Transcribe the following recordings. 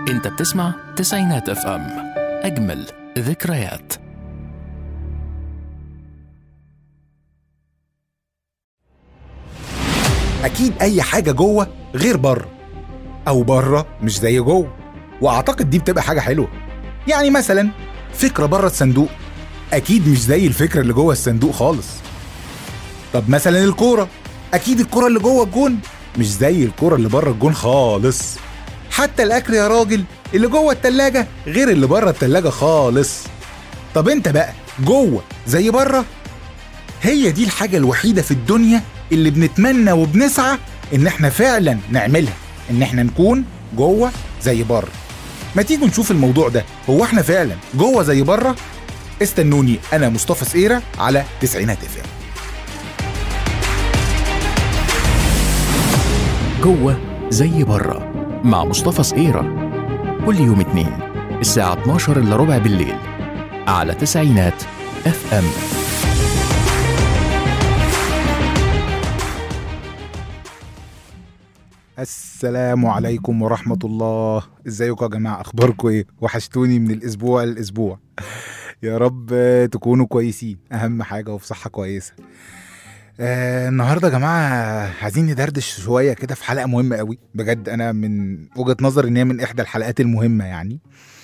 انت بتسمع تسعينات اف ام اجمل ذكريات اكيد اي حاجه جوه غير بره او بره مش زي جوه واعتقد دي بتبقى حاجه حلوه يعني مثلا فكره بره الصندوق اكيد مش زي الفكره اللي جوه الصندوق خالص طب مثلا الكوره اكيد الكوره اللي جوه الجون مش زي الكوره اللي بره الجون خالص حتى الاكل يا راجل اللي جوه التلاجة غير اللي بره التلاجة خالص طب انت بقى جوه زي بره هي دي الحاجة الوحيدة في الدنيا اللي بنتمنى وبنسعى ان احنا فعلا نعملها ان احنا نكون جوه زي بره ما تيجوا نشوف الموضوع ده هو احنا فعلا جوه زي بره استنوني انا مصطفى سقيرة على تسعينات اف جوه زي بره مع مصطفى صقيرة كل يوم اتنين الساعة 12 الا ربع بالليل على تسعينات اف ام السلام عليكم ورحمة الله ازيكم يا جماعة اخباركم ايه وحشتوني من الاسبوع للاسبوع يا رب تكونوا كويسين اهم حاجة وفي صحة كويسة آه النهارده يا جماعه عايزين ندردش شويه كده في حلقه مهمه قوي بجد انا من وجهه نظري ان هي من احدى الحلقات المهمه يعني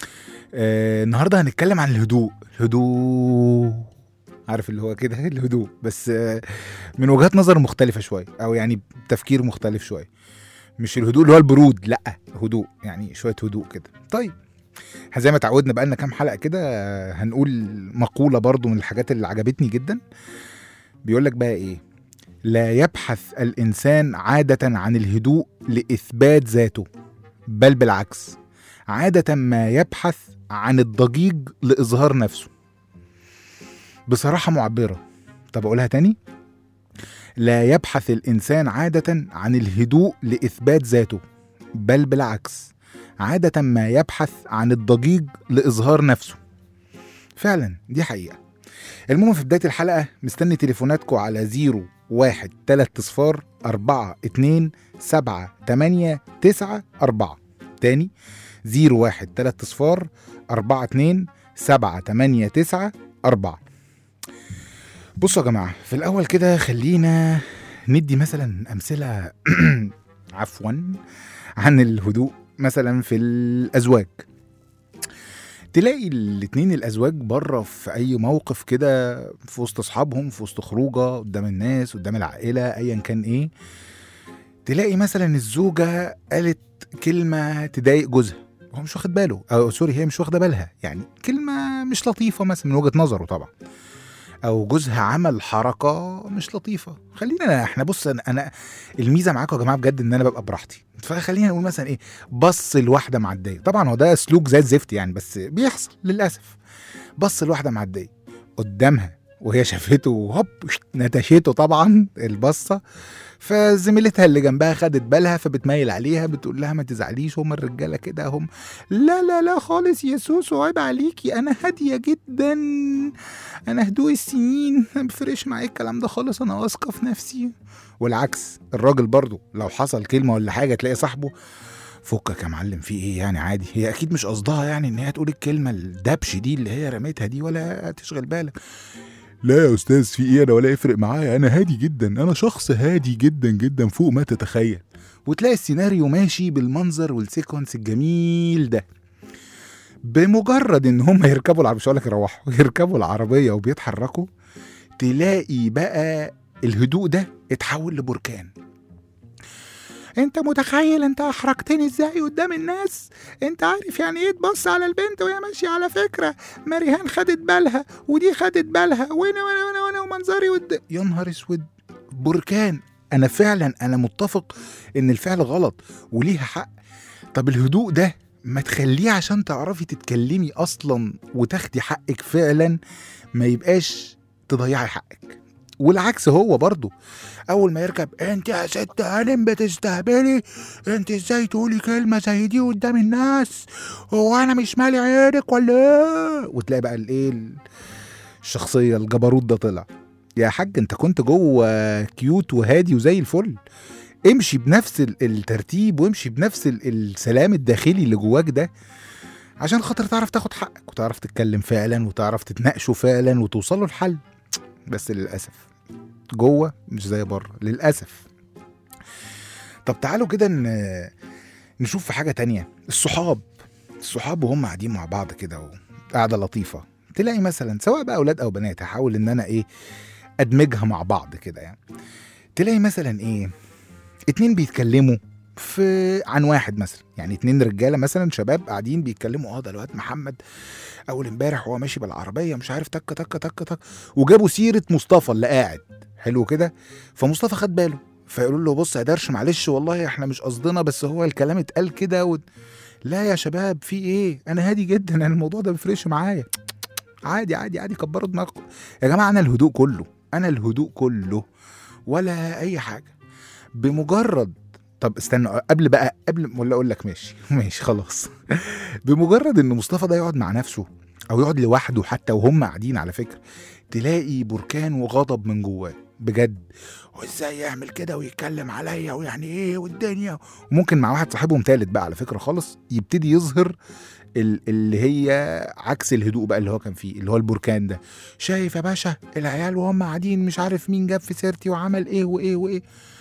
آه النهارده هنتكلم عن الهدوء الهدوء عارف اللي هو كده الهدوء بس آه من وجهات نظر مختلفه شويه او يعني تفكير مختلف شويه مش الهدوء اللي هو البرود لا هدوء يعني شويه هدوء كده طيب زي ما اتعودنا بقالنا كام حلقه كده آه، هنقول مقوله برضو من الحاجات اللي عجبتني جدا بيقول لك بقى ايه لا يبحث الانسان عاده عن الهدوء لاثبات ذاته بل بالعكس عاده ما يبحث عن الضجيج لاظهار نفسه بصراحه معبره طب اقولها تاني لا يبحث الانسان عاده عن الهدوء لاثبات ذاته بل بالعكس عاده ما يبحث عن الضجيج لاظهار نفسه فعلا دي حقيقه المهم في بداية الحلقة مستني تليفوناتكم على زيرو واحد تلات صفار أربعة اتنين سبعة تمانية تسعة أربعة تاني زيرو واحد تلات صفار أربعة اتنين سبعة تمانية تسعة أربعة بصوا يا جماعة في الأول كده خلينا ندي مثلا أمثلة عفوا عن الهدوء مثلا في الأزواج تلاقي الاتنين الازواج بره في اي موقف كده في وسط اصحابهم في وسط خروجه قدام الناس قدام العائله ايا كان ايه تلاقي مثلا الزوجه قالت كلمه تضايق جوزها هو مش واخد باله او سوري هي مش واخده بالها يعني كلمه مش لطيفه مثلا من وجهه نظره طبعا او جوزها عمل حركه مش لطيفه خلينا احنا بص انا, أنا الميزه معاكم يا جماعه بجد ان انا ببقى براحتي فخلينا نقول مثلا ايه بص لواحده معديه طبعا هو ده سلوك زي الزفت يعني بس بيحصل للاسف بص لواحده معديه قدامها وهي شافته وهوب نتشته طبعا البصه فزميلتها اللي جنبها خدت بالها فبتميل عليها بتقول لها ما تزعليش هم الرجاله كده هم لا لا لا خالص يا سوسو عيب عليكي انا هاديه جدا انا هدوء السنين ما بيفرقش معايا الكلام ده خالص انا واثقه في نفسي والعكس الراجل برضو لو حصل كلمه ولا حاجه تلاقي صاحبه فكك يا معلم في ايه يعني عادي هي اكيد مش قصدها يعني ان هي تقول الكلمه الدبش دي اللي هي رميتها دي ولا تشغل بالك لا يا استاذ في ايه انا ولا يفرق معايا انا هادي جدا انا شخص هادي جدا جدا فوق ما تتخيل وتلاقي السيناريو ماشي بالمنظر والسيكونس الجميل ده بمجرد ان هم يركبوا العربيه مش هقول لك يروحوا يركبوا العربيه وبيتحركوا تلاقي بقى الهدوء ده اتحول لبركان انت متخيل انت احرجتني ازاي قدام الناس انت عارف يعني ايه تبص على البنت وهي ماشيه على فكره مريهان خدت بالها ودي خدت بالها وانا وانا وانا وانا ومنظري ود يا نهار اسود بركان انا فعلا انا متفق ان الفعل غلط وليها حق طب الهدوء ده ما تخليه عشان تعرفي تتكلمي اصلا وتاخدي حقك فعلا ما يبقاش تضيعي حقك والعكس هو برضه اول ما يركب انت يا ست هانم بتستهبلي انت ازاي تقولي كلمه زي دي قدام الناس هو انا مش مالي عينك ولا ايه وتلاقي بقى الايه الشخصيه الجبروت ده طلع يا حاج انت كنت جوه كيوت وهادي وزي الفل امشي بنفس ال- الترتيب وامشي بنفس ال- السلام الداخلي اللي جواك ده عشان خاطر تعرف تاخد حقك وتعرف تتكلم فعلا وتعرف تتناقشوا فعلا وتوصلوا لحل بس للاسف جوه مش زي بره للاسف طب تعالوا كده ن- نشوف في حاجه تانية الصحاب الصحاب وهم قاعدين مع بعض كده قاعده لطيفه تلاقي مثلا سواء بقى اولاد او بنات هحاول ان انا ايه ادمجها مع بعض كده يعني تلاقي مثلا ايه اتنين بيتكلموا في عن واحد مثلا يعني اتنين رجاله مثلا شباب قاعدين بيتكلموا اه ده الواد محمد اول امبارح وهو ماشي بالعربيه مش عارف تك تك تك تك وجابوا سيره مصطفى اللي قاعد حلو كده فمصطفى خد باله فيقولوا له بص يا درش معلش والله احنا مش قصدنا بس هو الكلام اتقال كده و... لا يا شباب في ايه انا هادي جدا انا الموضوع ده بيفرقش معايا عادي عادي عادي كبروا دماغكم يا جماعه انا الهدوء كله انا الهدوء كله ولا اي حاجه بمجرد طب استنى قبل بقى قبل ولا اقول لك ماشي ماشي خلاص بمجرد ان مصطفى ده يقعد مع نفسه او يقعد لوحده حتى وهم قاعدين على فكره تلاقي بركان وغضب من جواه بجد وازاي يعمل كده ويتكلم عليا ويعني ايه والدنيا وممكن مع واحد صاحبهم تالت بقى على فكره خالص يبتدي يظهر ال- اللي هي عكس الهدوء بقى اللي هو كان فيه اللي هو البركان ده شايف يا باشا العيال وهم قاعدين مش عارف مين جاب في سيرتي وعمل ايه وايه وايه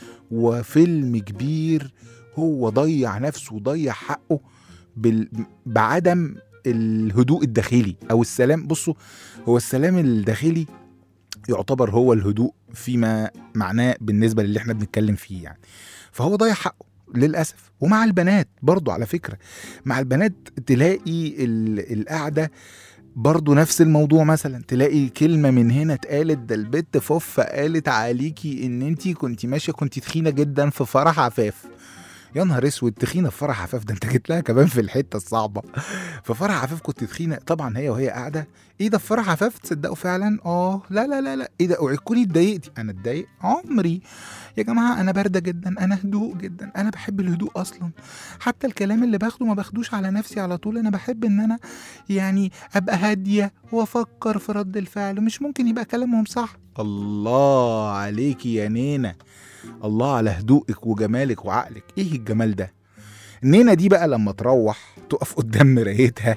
وفيلم كبير هو ضيع نفسه وضيع حقه بال... بعدم الهدوء الداخلي او السلام بصوا هو السلام الداخلي يعتبر هو الهدوء فيما معناه بالنسبه للي احنا بنتكلم فيه يعني فهو ضيع حقه للاسف ومع البنات برضو على فكره مع البنات تلاقي ال- القعده برضو نفس الموضوع مثلا تلاقي كلمه من هنا اتقالت ده البت فوفة قالت عليكي ان انتي كنتي ماشيه كنتي تخينه جدا في فرح عفاف يا نهار اسود تخينه في فرح عفاف ده انت جيت لها كمان في الحته الصعبه في فرح عفاف كنت تخينه طبعا هي وهي قاعده ايه ده في فرح عفاف تصدقوا فعلا اه لا لا لا لا ايه ده اوعي تكوني اتضايقتي انا اتضايق عمري يا جماعه انا بارده جدا انا هدوء جدا انا بحب الهدوء اصلا حتى الكلام اللي باخده ما باخدوش على نفسي على طول انا بحب ان انا يعني ابقى هاديه وافكر في رد الفعل مش ممكن يبقى كلامهم صح الله عليكي يا نينا الله على هدوءك وجمالك وعقلك ايه الجمال ده نينا دي بقى لما تروح تقف قدام مرايتها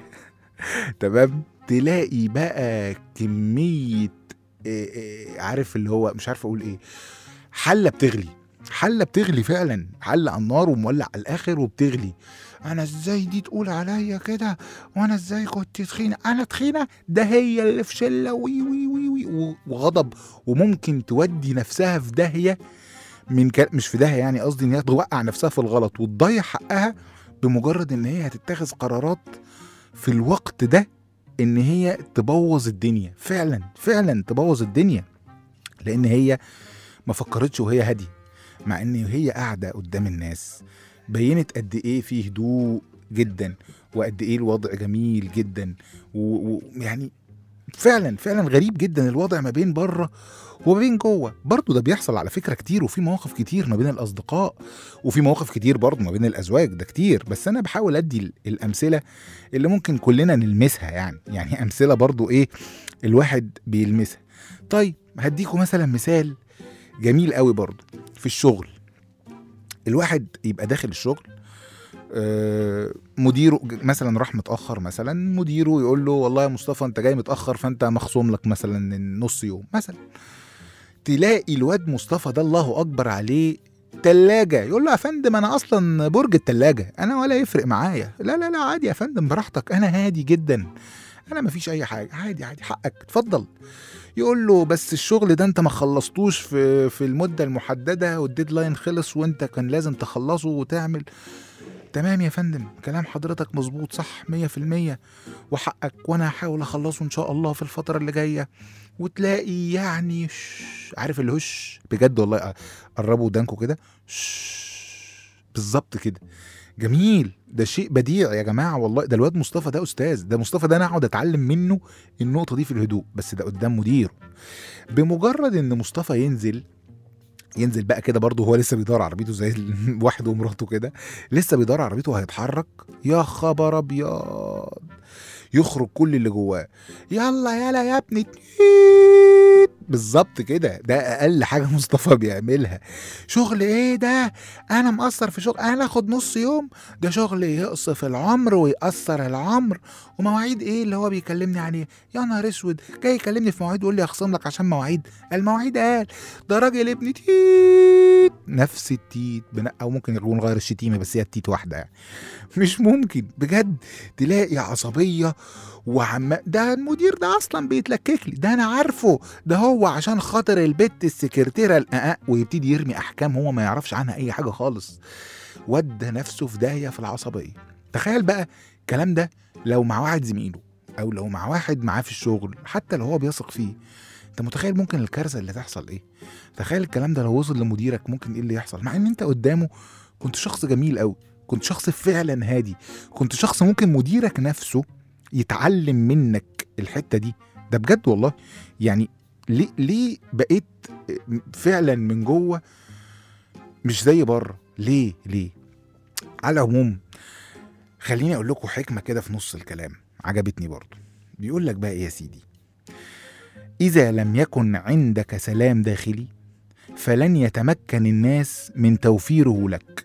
تمام تلاقي بقى كمية إيه إيه عارف اللي هو مش عارف اقول ايه حلة بتغلي حلة بتغلي فعلا حلة على النار ومولع على الاخر وبتغلي انا ازاي دي تقول عليا كده وانا ازاي كنت تخينه انا تخينه ده هي اللي في شله وي وي وي, وي و- وغضب وممكن تودي نفسها في داهيه من ك... مش في داهيه يعني قصدي ان هي توقع نفسها في الغلط وتضيع حقها بمجرد ان هي هتتخذ قرارات في الوقت ده ان هي تبوظ الدنيا فعلا فعلا تبوظ الدنيا لان هي ما فكرتش وهي هاديه مع ان هي قاعده قدام الناس بينت قد ايه في هدوء جدا وقد ايه الوضع جميل جدا ويعني فعلا فعلا غريب جدا الوضع ما بين بره وما بين جوه برضه ده بيحصل على فكره كتير وفي مواقف كتير ما بين الاصدقاء وفي مواقف كتير برضه ما بين الازواج ده كتير بس انا بحاول ادي ال- الامثله اللي ممكن كلنا نلمسها يعني يعني امثله برضه ايه الواحد بيلمسها طيب هديكم مثلا مثال جميل قوي برضه في الشغل الواحد يبقى داخل الشغل آه، مديره ج- مثلا راح متاخر مثلا مديره يقول له والله يا مصطفى انت جاي متاخر فانت مخصوم لك مثلا نص يوم مثلا تلاقي الواد مصطفى ده الله اكبر عليه تلاجة يقول له يا فندم انا اصلا برج التلاجة انا ولا يفرق معايا لا لا لا عادي يا فندم براحتك انا هادي جدا انا مفيش اي حاجة عادي عادي حقك اتفضل يقول له بس الشغل ده انت ما خلصتوش في في المدة المحددة والديدلاين خلص وانت كان لازم تخلصه وتعمل تمام يا فندم كلام حضرتك مظبوط صح مية في المية وحقك وانا هحاول اخلصه ان شاء الله في الفترة اللي جاية وتلاقي يعني ش- عارف الهش بجد والله قربوا ودانكوا كده ش- بالظبط كده جميل ده شيء بديع يا جماعه والله ده الواد مصطفى ده استاذ ده مصطفى ده انا اقعد اتعلم منه النقطه دي في الهدوء بس ده قدام مديره بمجرد ان مصطفى ينزل ينزل بقى كده برضه هو لسه بيدور على عربيته زي ال- واحد ومراته كده لسه بيدور على عربيته وهيتحرك يا خبر ابيض يخرج كل اللي جواه يلا يلا يا ابني تيت. بالظبط كده ده اقل حاجه مصطفى بيعملها شغل ايه ده انا مقصر في شغل انا اخد نص يوم ده شغل يقصف العمر ويقصر العمر ومواعيد ايه اللي هو بيكلمني عليه يا نهار اسود جاي يكلمني في مواعيد ويقول لي اخصم لك عشان مواعيد المواعيد قال ده راجل ابن تيت نفس التيت بن... او ممكن يكون غير الشتيمه بس هي التيت واحده يعني مش ممكن بجد تلاقي عصبيه وعم ده المدير ده اصلا بيتلكك لي ده انا عارفه ده هو عشان خاطر البت السكرتيره الأقق ويبتدي يرمي احكام هو ما يعرفش عنها اي حاجه خالص ودى نفسه في داهيه في العصبيه تخيل بقى الكلام ده لو مع واحد زميله او لو مع واحد معاه في الشغل حتى لو هو بيثق فيه انت متخيل ممكن الكارثه اللي تحصل ايه تخيل الكلام ده لو وصل لمديرك ممكن ايه اللي يحصل مع ان انت قدامه كنت شخص جميل قوي كنت شخص فعلا هادي كنت شخص ممكن مديرك نفسه يتعلم منك الحته دي ده بجد والله يعني ليه ليه بقيت فعلا من جوه مش زي بره ليه ليه على العموم خليني اقول لكم حكمه كده في نص الكلام عجبتني برضو بيقول لك بقى ايه يا سيدي اذا لم يكن عندك سلام داخلي فلن يتمكن الناس من توفيره لك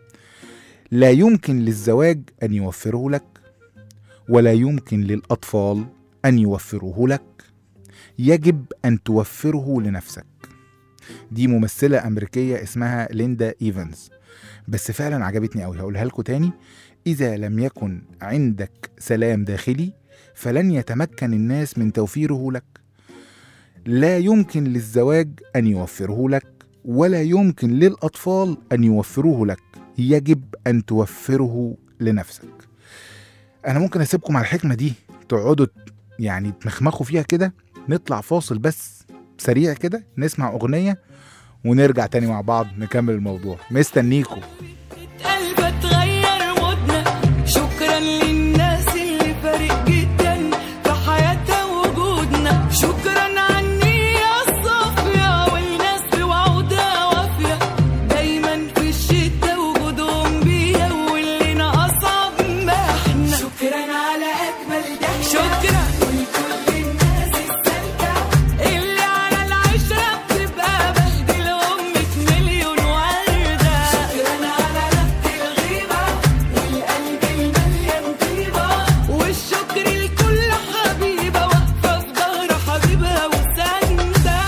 لا يمكن للزواج ان يوفره لك ولا يمكن للاطفال ان يوفروه لك يجب ان توفره لنفسك دي ممثله امريكيه اسمها ليندا ايفنز بس فعلا عجبتني قوي هقولها لكم تاني اذا لم يكن عندك سلام داخلي فلن يتمكن الناس من توفيره لك لا يمكن للزواج ان يوفره لك ولا يمكن للاطفال ان يوفروه لك يجب ان توفره لنفسك انا ممكن اسيبكم على الحكمه دي تقعدوا يعني تمخمخوا فيها كده نطلع فاصل بس سريع كده نسمع اغنيه ونرجع تاني مع بعض نكمل الموضوع مستنيكم قلب اتغير مودنا شكرا للناس اللي فارق جدا في حياتها وجودنا شكرا عني الصافية والناس بوعودها وافية دايما في الشدة وجودهم بيا واللي أصعب ما احنا شكرا على أجمل ضحكة شكرا ولكل الناس السالكة اللي على العشرة بتبقى بهدلهم مية مليون وردة شكرا على ربط الغيبة والقلب المليان طيبة والشكر لكل حبيبة واقفة في ظهر حبيبها وساندة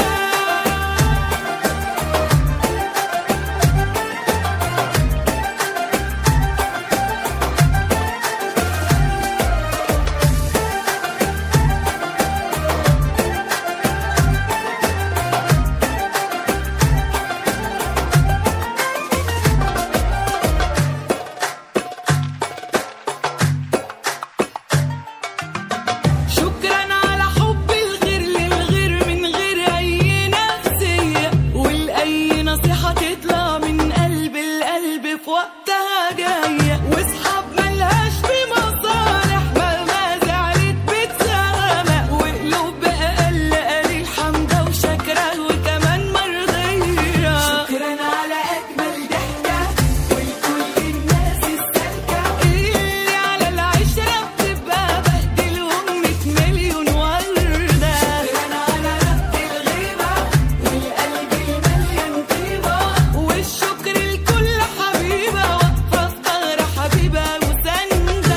شكرا على حب الغير للغير من غير اي نفسيه والاي نصيحه تطلع من قلب القلب في وقتها جايه واصحاب ملهاش في مصالح مهما زعلت بتسامح وقلوب بأقل قليل حمده وشكره وكمان مرضيه شكرا على اجمل ضحكه ولكل الناس السالكه اللي على العشره بتبقى بهدلهم مية مليون ورده شكرا على ربط الغيبه والقلب المليان طيبه والشكر لكل حبيبه واقفه في ظهر حبيبها وسانده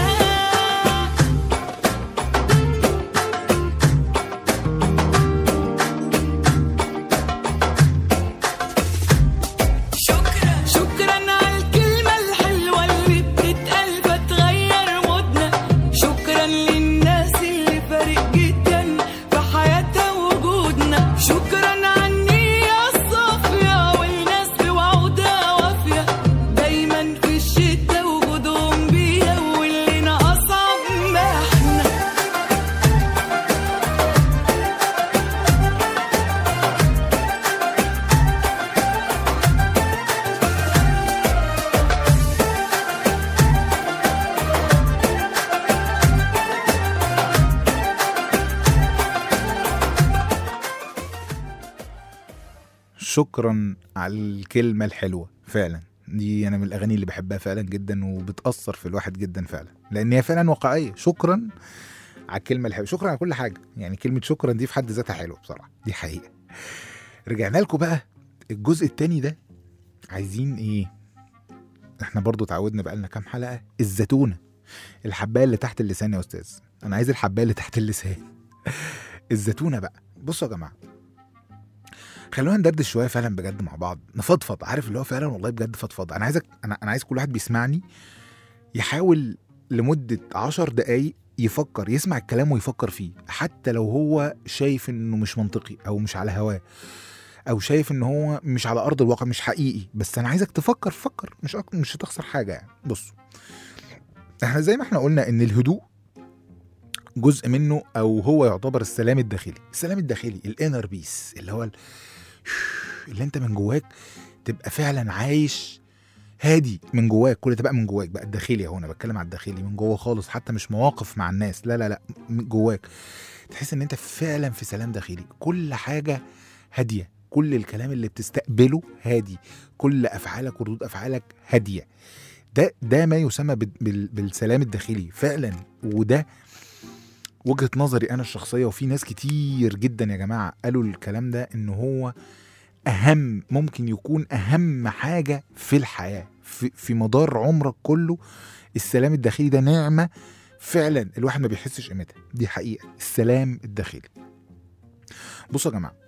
شكرا شكرا على الكلمة الحلوة اللي بتتقال بتغير مودنا شكرا للناس اللي فارق جدا في حياتها وجودنا شكرا عني الصافية والناس بوعودها وافية دايما في الشدة وجودهم بيا واللي أصعب ما احنا شكرا على الكلمة الحلوة فعلا دي أنا من الأغاني اللي بحبها فعلا جدا وبتأثر في الواحد جدا فعلا لأن هي فعلا واقعية شكرا على الكلمة الحلوة شكرا على كل حاجة يعني كلمة شكرا دي في حد ذاتها حلوة بصراحة دي حقيقة رجعنا لكم بقى الجزء التاني ده عايزين ايه احنا برضو اتعودنا بقالنا كام حلقه الزتونه الحبايه اللي تحت اللسان يا استاذ انا عايز الحبايه اللي تحت اللسان الزتونه بقى بصوا يا جماعه خلونا ندردش شويه فعلا بجد مع بعض نفضفض عارف اللي هو فعلا والله بجد فضفض انا عايزك انا انا عايز كل واحد بيسمعني يحاول لمده عشر دقايق يفكر يسمع الكلام ويفكر فيه حتى لو هو شايف انه مش منطقي او مش على هواه او شايف ان هو مش على ارض الواقع مش حقيقي بس انا عايزك تفكر فكر مش أك... مش هتخسر حاجه يعني بصوا احنا زي ما احنا قلنا ان الهدوء جزء منه او هو يعتبر السلام الداخلي السلام الداخلي الانر بيس اللي هو ال- اللي انت من جواك تبقى فعلا عايش هادي من جواك كل ده بقى من جواك بقى الداخلي اهو انا بتكلم على الداخلي من جوه خالص حتى مش مواقف مع الناس لا لا لا من جواك تحس ان انت فعلا في سلام داخلي كل حاجه هاديه كل الكلام اللي بتستقبله هادي كل افعالك وردود افعالك هاديه ده ده ما يسمى بال- بال- بالسلام الداخلي فعلا وده وجهه نظري انا الشخصيه وفي ناس كتير جدا يا جماعه قالوا الكلام ده ان هو اهم ممكن يكون اهم حاجه في الحياه في, في مدار عمرك كله السلام الداخلي ده نعمه فعلا الواحد ما بيحسش قيمتها دي حقيقه السلام الداخلي بصوا يا جماعه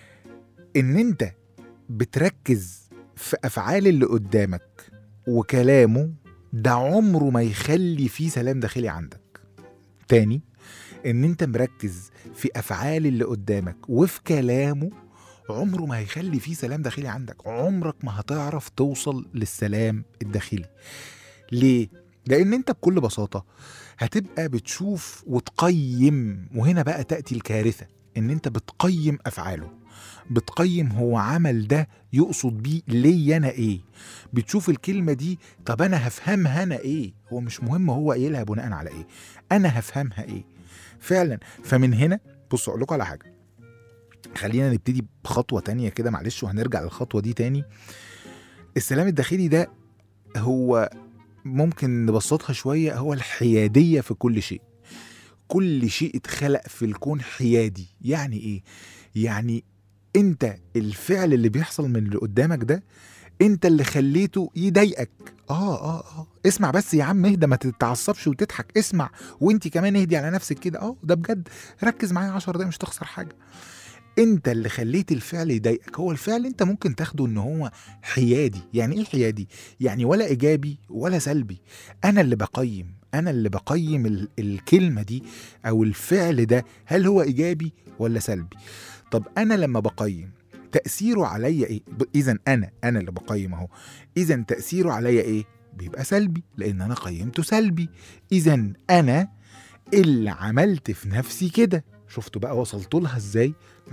ان انت بتركز في افعال اللي قدامك وكلامه ده عمره ما يخلي فيه سلام داخلي عندك تاني ان انت مركز في افعال اللي قدامك وفي كلامه عمره ما هيخلي فيه سلام داخلي عندك عمرك ما هتعرف توصل للسلام الداخلي ليه لان انت بكل بساطه هتبقى بتشوف وتقيم وهنا بقى تاتي الكارثه ان انت بتقيم افعاله بتقيم هو عمل ده يقصد بيه ليا انا ايه بتشوف الكلمه دي طب انا هفهمها انا ايه هو مش مهم هو قايلها بناء على ايه انا هفهمها ايه فعلا فمن هنا بصوا اقول لكم على حاجه خلينا نبتدي بخطوه تانية كده معلش وهنرجع للخطوه دي تاني السلام الداخلي ده هو ممكن نبسطها شويه هو الحياديه في كل شيء كل شيء اتخلق في الكون حيادي يعني ايه يعني انت الفعل اللي بيحصل من اللي قدامك ده انت اللي خليته يضايقك اه اه اه اسمع بس يا عم اهدى ما تتعصبش وتضحك اسمع وانت كمان اهدي على نفسك كده اه ده بجد ركز معايا 10 دقايق مش تخسر حاجه انت اللي خليت الفعل يضايقك هو الفعل انت ممكن تاخده ان هو حيادي يعني ايه حيادي يعني ولا ايجابي ولا سلبي انا اللي بقيم انا اللي بقيم ال- الكلمه دي او الفعل ده هل هو ايجابي ولا سلبي طب انا لما بقيم تاثيره عليا ايه اذا انا انا اللي بقيم اهو اذا تاثيره عليا ايه بيبقى سلبي لان انا قيمته سلبي اذا انا اللي عملت في نفسي كده شفتوا بقى وصلت لها ازاي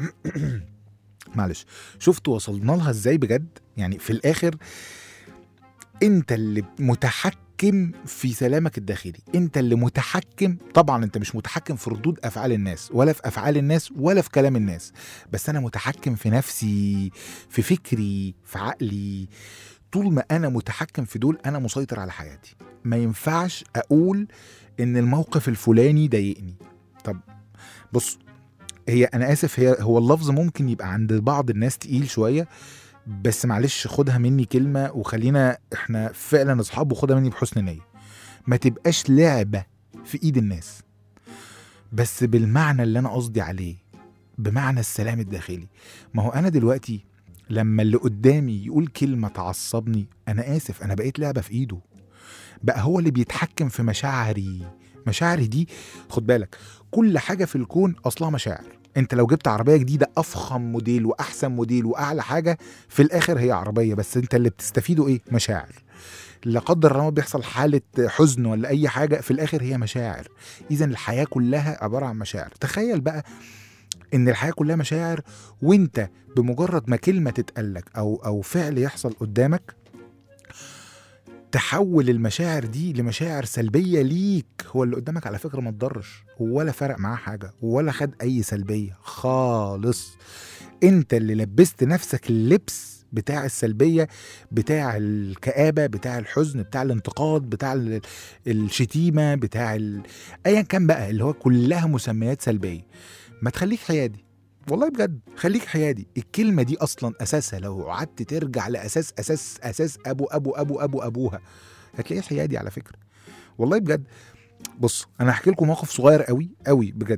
معلش شفتوا وصلنا لها ازاي بجد يعني في الاخر انت اللي متحكم في سلامك الداخلي انت اللي متحكم طبعا انت مش متحكم في ردود افعال الناس ولا في افعال الناس ولا في كلام الناس بس انا متحكم في نفسي في فكري في عقلي طول ما انا متحكم في دول انا مسيطر على حياتي ما ينفعش اقول ان الموقف الفلاني ضايقني طب بص هي انا اسف هي هو اللفظ ممكن يبقى عند بعض الناس تقيل شويه بس معلش خدها مني كلمه وخلينا احنا فعلا اصحاب وخدها مني بحسن نيه ما تبقاش لعبه في ايد الناس بس بالمعنى اللي انا قصدي عليه بمعنى السلام الداخلي ما هو انا دلوقتي لما اللي قدامي يقول كلمه تعصبني انا اسف انا بقيت لعبه في ايده بقى هو اللي بيتحكم في مشاعري مشاعري دي خد بالك كل حاجه في الكون اصلها مشاعر انت لو جبت عربيه جديده افخم موديل واحسن موديل واعلى حاجه في الاخر هي عربيه بس انت اللي بتستفيده ايه مشاعر لا قدر الله بيحصل حاله حزن ولا اي حاجه في الاخر هي مشاعر اذا الحياه كلها عباره عن مشاعر تخيل بقى ان الحياه كلها مشاعر وانت بمجرد ما كلمه تتقالك او او فعل يحصل قدامك تحول المشاعر دي لمشاعر سلبيه ليك هو اللي قدامك على فكره ما تضرش ولا فرق معاه حاجه ولا خد اي سلبيه خالص انت اللي لبست نفسك اللبس بتاع السلبيه بتاع الكآبه بتاع الحزن بتاع الانتقاد بتاع ال- الشتيمه بتاع ال... ايا كان بقى اللي هو كلها مسميات سلبيه ما تخليك حيادي والله بجد خليك حيادي الكلمه دي اصلا اساسها لو قعدت ترجع لاساس اساس اساس ابو ابو ابو ابو ابوها هتلاقيه حيادي على فكره والله بجد بص انا هحكي لكم موقف صغير قوي قوي بجد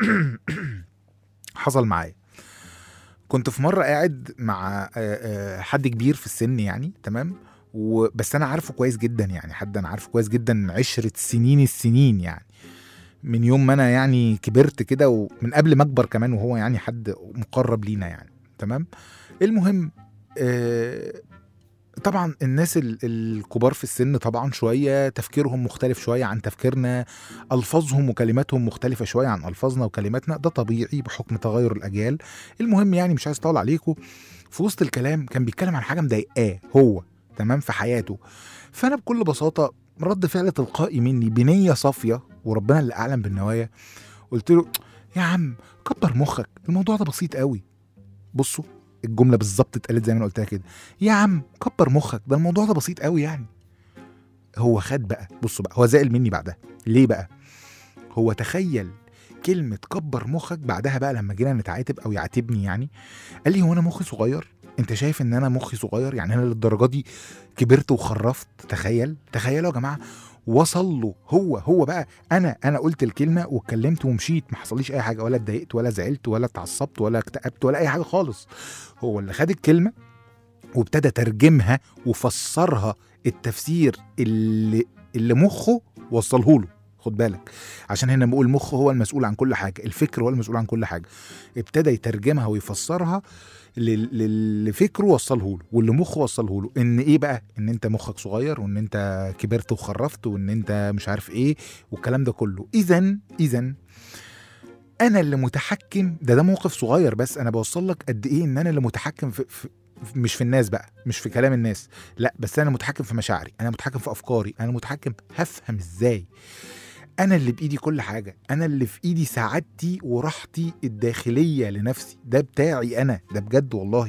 حصل معايا كنت في مره قاعد مع آه، آه، حد كبير في السن يعني تمام وبس انا عارفه كويس جدا يعني حد انا عارفه كويس جدا عشرة سنين السنين يعني من يوم ما انا يعني كبرت كده ومن قبل ما اكبر كمان وهو يعني حد مقرب لينا يعني تمام المهم آه طبعا الناس ال- الكبار في السن طبعا شويه تفكيرهم مختلف شويه عن تفكيرنا الفاظهم وكلماتهم مختلفه شويه عن الفاظنا وكلماتنا ده طبيعي بحكم تغير الاجيال المهم يعني مش عايز اطول عليكم في وسط الكلام كان بيتكلم عن حاجه مضايقاه هو تمام في حياته فانا بكل بساطه رد فعل تلقائي مني بنيه صافيه وربنا اللي اعلم بالنوايا قلت له يا عم كبر مخك الموضوع ده بسيط قوي بصوا الجمله بالظبط اتقالت زي ما انا قلتها كده يا عم كبر مخك ده الموضوع ده بسيط قوي يعني هو خد بقى بصوا بقى هو زعل مني بعدها ليه بقى هو تخيل كلمة كبر مخك بعدها بقى لما جينا نتعاتب أو يعاتبني يعني قال لي هو أنا مخي صغير أنت شايف إن أنا مخي صغير يعني أنا للدرجة دي كبرت وخرفت تخيل تخيلوا يا جماعة وصل له هو هو بقى انا انا قلت الكلمه واتكلمت ومشيت ما حصليش اي حاجه ولا اتضايقت ولا زعلت ولا اتعصبت ولا اكتئبت ولا اي حاجه خالص هو اللي خد الكلمه وابتدى ترجمها وفسرها التفسير اللي اللي مخه وصله له خد بالك عشان هنا بقول المخ هو المسؤول عن كل حاجه الفكر هو المسؤول عن كل حاجه ابتدى يترجمها ويفسرها لل- للي فكره وصله له واللي مخه وصله له ان ايه بقى ان انت مخك صغير وان انت كبرت وخرفت وان انت مش عارف ايه والكلام ده كله اذا اذا انا اللي متحكم ده ده موقف صغير بس انا بوصل لك قد ايه ان انا اللي متحكم في, في في- مش في الناس بقى مش في كلام الناس لا بس انا متحكم في مشاعري انا متحكم في افكاري انا متحكم هفهم ازاي انا اللي بايدي كل حاجه انا اللي في ايدي سعادتي وراحتي الداخليه لنفسي ده بتاعي انا ده بجد والله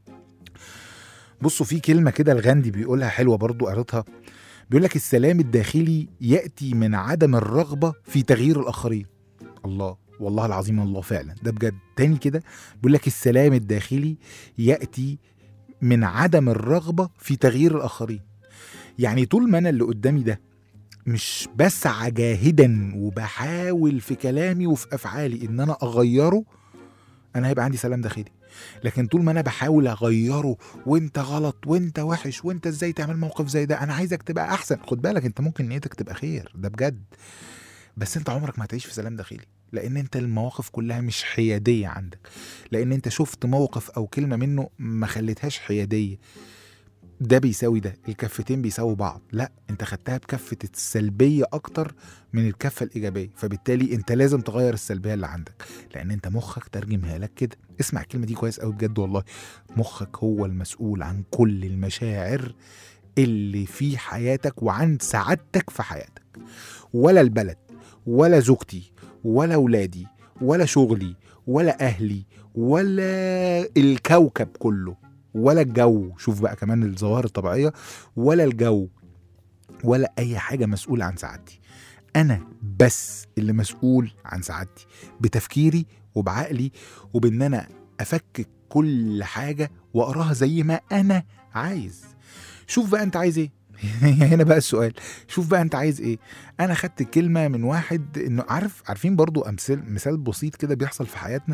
بصوا في كلمه كده الغاندي بيقولها حلوه برضو قريتها بيقول لك السلام الداخلي ياتي من عدم الرغبه في تغيير الاخرين الله والله العظيم الله فعلا ده بجد تاني كده بيقول لك السلام الداخلي ياتي من عدم الرغبه في تغيير الاخرين يعني طول ما انا اللي قدامي ده مش بسعى جاهدا وبحاول في كلامي وفي افعالي ان انا اغيره انا هيبقى عندي سلام داخلي لكن طول ما انا بحاول اغيره وانت غلط وانت وحش وانت ازاي تعمل موقف زي ده انا عايزك تبقى احسن خد بالك انت ممكن نيتك تبقى خير ده بجد بس انت عمرك ما هتعيش في سلام داخلي لان انت المواقف كلها مش حياديه عندك لان انت شفت موقف او كلمه منه ما خليتهاش حياديه ده بيساوي ده الكفتين بيساووا بعض لا انت خدتها بكفه السلبيه اكتر من الكفه الايجابيه فبالتالي انت لازم تغير السلبيه اللي عندك لان انت مخك ترجمها لك كده اسمع الكلمه دي كويس قوي بجد والله مخك هو المسؤول عن كل المشاعر اللي في حياتك وعن سعادتك في حياتك ولا البلد ولا زوجتي ولا ولادي ولا شغلي ولا اهلي ولا الكوكب كله ولا الجو شوف بقى كمان الظواهر الطبيعيه ولا الجو ولا اي حاجه مسؤول عن سعادتي انا بس اللي مسؤول عن سعادتي بتفكيري وبعقلي وبان انا افكك كل حاجه واقراها زي ما انا عايز شوف بقى انت عايز ايه هنا بقى السؤال شوف بقى انت عايز ايه انا خدت الكلمه من واحد انه عارف عارفين برضو امثال مثال بسيط كده بيحصل في حياتنا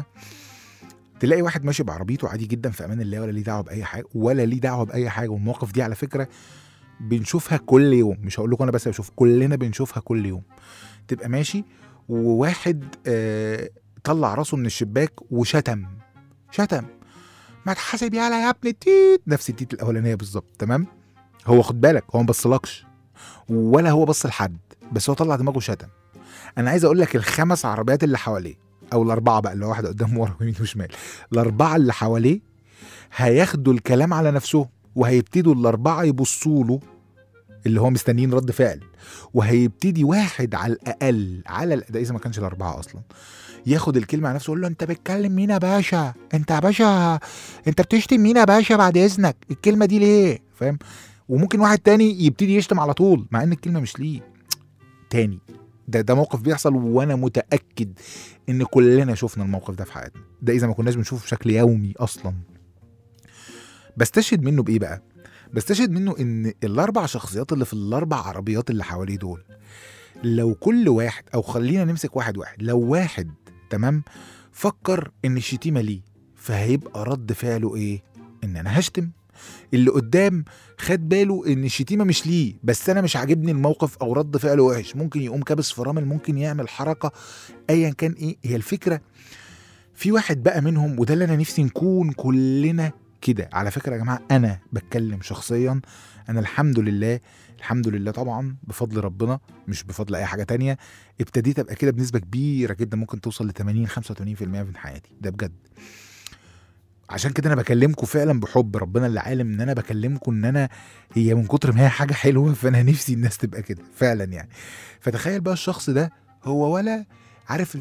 تلاقي واحد ماشي بعربيته عادي جدا في امان الله ولا ليه دعوه باي حاجه ولا ليه دعوه باي حاجه والمواقف دي على فكره بنشوفها كل يوم مش هقول لكم انا بس بشوف كلنا بنشوفها كل يوم تبقى ماشي وواحد آه طلع راسه من الشباك وشتم شتم ما تحاسب يالا يا ابن التيت نفس التيت الاولانيه بالظبط تمام هو خد بالك هو ما بصلكش ولا هو بص لحد بس هو طلع دماغه شتم انا عايز اقول لك الخمس عربيات اللي حواليه او الاربعه بقى اللي هو واحده قدام ورا ويمين وشمال الاربعه اللي حواليه هياخدوا الكلام على نفسهم وهيبتدوا الاربعه يبصوا له اللي هو مستنيين رد فعل وهيبتدي واحد على الاقل على الأ- ده اذا ما كانش الاربعه اصلا ياخد الكلمه على نفسه يقول له انت بتكلم مين يا باشا انت يا باشا انت بتشتم مين يا باشا بعد اذنك الكلمه دي ليه فاهم وممكن واحد تاني يبتدي يشتم على طول مع ان الكلمه مش ليه تاني ده ده موقف بيحصل وانا متاكد ان كلنا شفنا الموقف ده في حياتنا ده اذا ما كناش بنشوفه بشكل يومي اصلا بستشهد منه بايه بقى بستشهد منه ان الاربع شخصيات اللي في الاربع عربيات اللي حواليه دول لو كل واحد او خلينا نمسك واحد واحد لو واحد تمام فكر ان الشتيمه ليه فهيبقى رد فعله ايه ان انا هشتم اللي قدام خد باله ان الشتيمه مش ليه بس انا مش عاجبني الموقف او رد فعله وحش ممكن يقوم كابس فرامل ممكن يعمل حركه ايا كان ايه هي الفكره في واحد بقى منهم وده اللي انا نفسي نكون كلنا كده على فكره يا جماعه انا بتكلم شخصيا انا الحمد لله الحمد لله طبعا بفضل ربنا مش بفضل اي حاجه تانية ابتديت ابقى كده بنسبه كبيره جدا ممكن توصل ل 80 85% من حياتي ده بجد عشان كده انا بكلمكم فعلا بحب ربنا اللي عالم ان انا بكلمكم ان انا هي من كتر ما هي حاجه حلوه فانا نفسي الناس تبقى كده فعلا يعني فتخيل بقى الشخص ده هو ولا عارف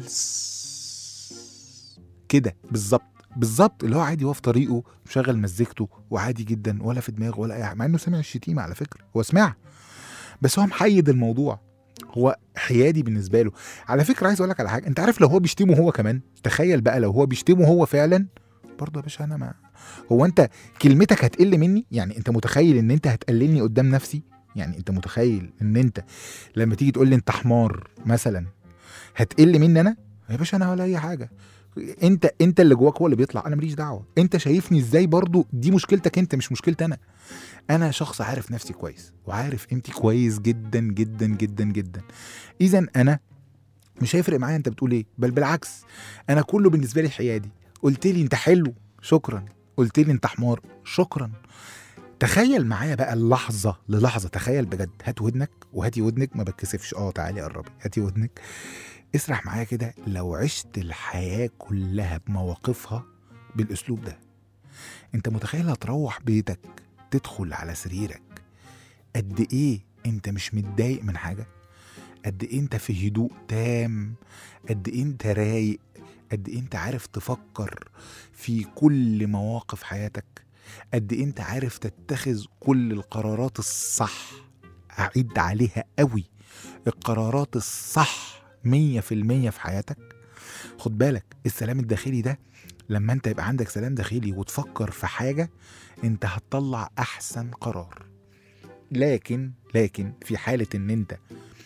الس- كده بالظبط بالظبط اللي هو عادي هو في طريقه مشغل مزيكته وعادي جدا ولا في دماغه ولا اي حاجه مع انه سمع الشتيمه على فكره هو سمعها بس هو محيد الموضوع هو حيادي بالنسبه له على فكره عايز اقول لك على حاجه انت عارف لو هو بيشتمه هو كمان تخيل بقى لو هو بيشتمه هو فعلا برضه يا باشا انا ما هو انت كلمتك هتقل مني يعني انت متخيل ان انت هتقللني قدام نفسي يعني انت متخيل ان انت لما تيجي تقول لي انت حمار مثلا هتقل مني انا يا باشا انا ولا اي حاجه انت انت اللي جواك هو اللي بيطلع انا ماليش دعوه انت شايفني ازاي برضو دي مشكلتك انت مش مشكلتي انا انا شخص عارف نفسي كويس وعارف قيمتي كويس جدا جدا جدا جدا اذا انا مش هيفرق معايا انت بتقول ايه بل بالعكس انا كله بالنسبه لي حيادي قلت لي انت حلو شكرا قلت لي انت حمار شكرا تخيل معايا بقى اللحظه للحظه تخيل بجد هات ودنك وهاتي ودنك ما بتكسفش اه تعالي قربي هاتي ودنك اسرح معايا كده لو عشت الحياه كلها بمواقفها بالاسلوب ده انت متخيل هتروح بيتك تدخل على سريرك قد ايه انت مش متضايق من حاجه قد ايه انت في هدوء تام قد ايه انت رايق قد ايه انت عارف تفكر في كل مواقف حياتك قد ايه انت عارف تتخذ كل القرارات الصح اعيد عليها قوي القرارات الصح مية في المية في حياتك خد بالك السلام الداخلي ده لما انت يبقى عندك سلام داخلي وتفكر في حاجة انت هتطلع احسن قرار لكن لكن في حالة ان انت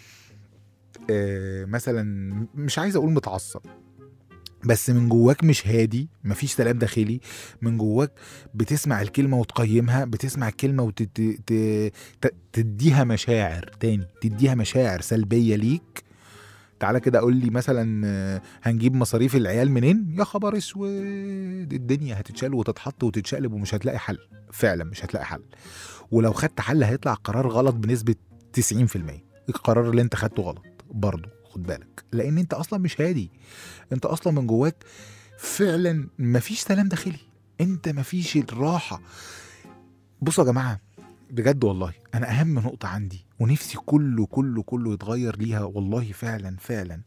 آه مثلا مش عايز اقول متعصب بس من جواك مش هادي مفيش سلام داخلي من جواك بتسمع الكلمة وتقيمها بتسمع الكلمة وتديها مشاعر تاني تديها مشاعر سلبية ليك تعالى كده قول لي مثلا آه، هنجيب مصاريف العيال منين يا خبر اسود الدنيا هتتشال وتتحط وتتشقلب ومش هتلاقي حل فعلا مش هتلاقي حل ولو خدت حل هيطلع قرار غلط بنسبة 90% القرار اللي انت خدته غلط برضه خد بالك لان انت اصلا مش هادي انت اصلا من جواك فعلا مفيش سلام داخلي انت مفيش الراحه بصوا يا جماعه بجد والله انا اهم نقطه عندي ونفسي كله كله كله يتغير ليها والله فعلا فعلا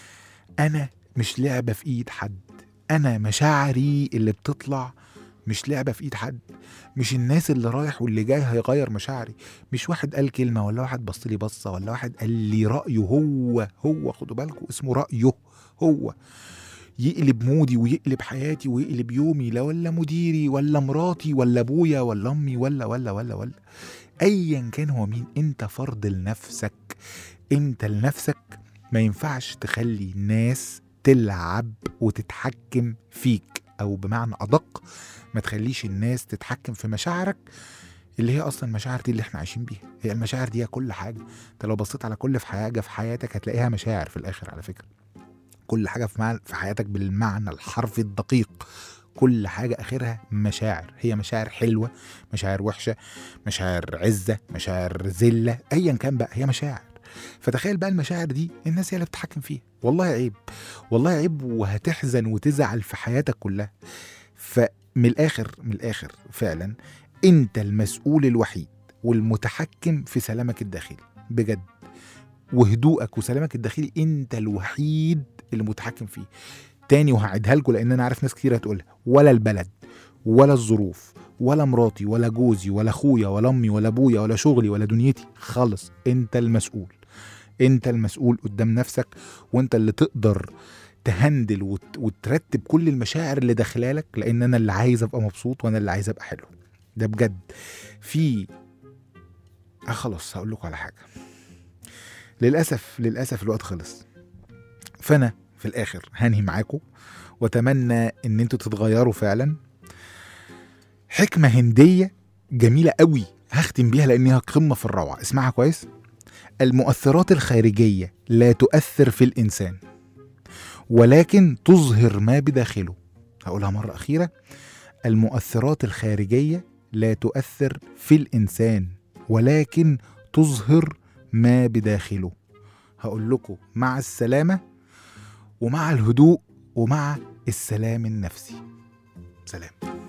انا مش لعبه في ايد حد انا مشاعري اللي بتطلع مش لعبه في ايد حد مش الناس اللي رايح واللي جاي هيغير مشاعري مش واحد قال كلمه ولا واحد بص لي بصه ولا واحد قال لي رايه هو هو خدوا بالكم اسمه رايه هو يقلب مودي ويقلب حياتي ويقلب يومي لا ولا مديري ولا مراتي ولا ابويا ولا امي ولا ولا ولا ولا ايا كان هو مين انت فرد لنفسك انت لنفسك ما ينفعش تخلي ناس تلعب وتتحكم فيك او بمعنى ادق ما تخليش الناس تتحكم في مشاعرك اللي هي اصلا المشاعر دي اللي احنا عايشين بيها هي المشاعر دي هي كل حاجه انت لو بصيت على كل في حاجه في حياتك هتلاقيها مشاعر في الاخر على فكره كل حاجه في مع... في حياتك بالمعنى الحرفي الدقيق كل حاجة آخرها مشاعر هي مشاعر حلوة مشاعر وحشة مشاعر عزة مشاعر ذلة أيا كان بقى هي مشاعر فتخيل بقى المشاعر دي الناس هي اللي بتتحكم فيها والله عيب والله عيب وهتحزن وتزعل في حياتك كلها فمن الآخر من الآخر فعلا أنت المسؤول الوحيد والمتحكم في سلامك الداخلي بجد وهدوءك وسلامك الداخلي انت الوحيد اللي متحكم فيه تاني وهعيدها لكم لان انا عارف ناس كتير هتقولها ولا البلد ولا الظروف ولا مراتي ولا جوزي ولا اخويا ولا امي ولا ابويا ولا شغلي ولا دنيتي خالص انت المسؤول انت المسؤول قدام نفسك وانت اللي تقدر تهندل وت... وترتب كل المشاعر اللي داخلالك لان انا اللي عايز ابقى مبسوط وانا اللي عايز ابقى حلو ده بجد في آه خلاص هقول لكم على حاجه للاسف للاسف الوقت خلص فانا في الاخر هنهي معاكم واتمنى ان انتوا تتغيروا فعلا حكمه هنديه جميله قوي هختم بيها لانها قمه في الروعه اسمعها كويس المؤثرات الخارجيه لا تؤثر في الانسان ولكن تظهر ما بداخله هقولها مره اخيره المؤثرات الخارجيه لا تؤثر في الانسان ولكن تظهر ما بداخله هقول لكم مع السلامه ومع الهدوء ومع السلام النفسي سلام